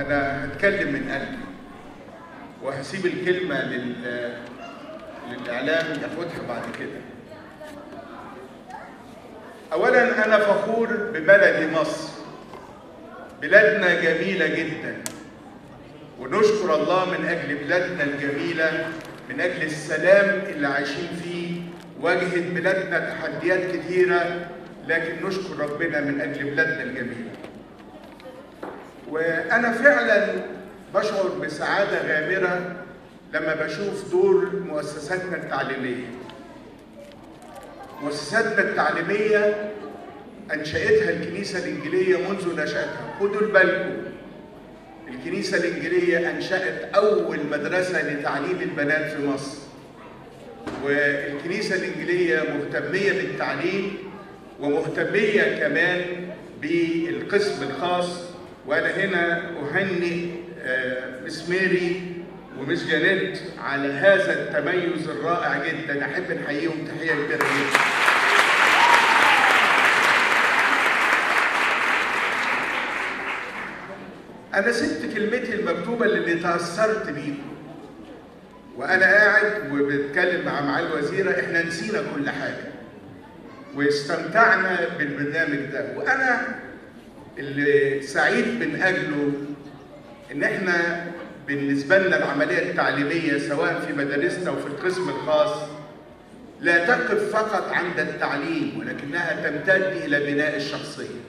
انا هتكلم من قلبي وهسيب الكلمه لل للاعلام ياخدها بعد كده اولا انا فخور ببلدي مصر بلادنا جميله جدا ونشكر الله من اجل بلادنا الجميله من اجل السلام اللي عايشين فيه واجهت بلادنا تحديات كتيره لكن نشكر ربنا من اجل بلادنا الجميله وانا فعلا بشعر بسعاده غامره لما بشوف دور مؤسساتنا التعليميه مؤسساتنا التعليميه انشاتها الكنيسه الانجيليه منذ نشاتها خدوا بالكم الكنيسه الانجيليه انشات اول مدرسه لتعليم البنات في مصر والكنيسه الانجيليه مهتميه بالتعليم ومهتميه كمان بالقسم الخاص وانا هنا اهنئ مس ميري ومس جانيت على هذا التميز الرائع جدا احب نحييهم تحيه كبيره جدا انا سبت كلمتي المكتوبه اللي تاثرت بيكم وانا قاعد وبتكلم مع معالي الوزيره احنا نسينا كل حاجه واستمتعنا بالبرنامج ده وانا اللي سعيد من اجله ان احنا بالنسبه لنا العمليه التعليميه سواء في مدارسنا وفي القسم الخاص لا تقف فقط عند التعليم ولكنها تمتد الى بناء الشخصيه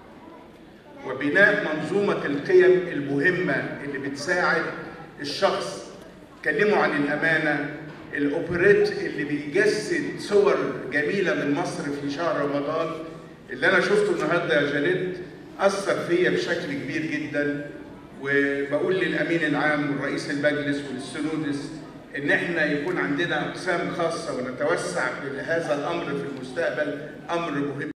وبناء منظومه القيم المهمه اللي بتساعد الشخص اتكلموا عن الامانه الاوبريت اللي بيجسد صور جميله من مصر في شهر رمضان اللي انا شفته النهارده يا جانيت اثر فيا بشكل كبير جدا وبقول للامين العام والرئيس المجلس وللسنودس ان احنا يكون عندنا اقسام خاصه ونتوسع في هذا الامر في المستقبل امر مهم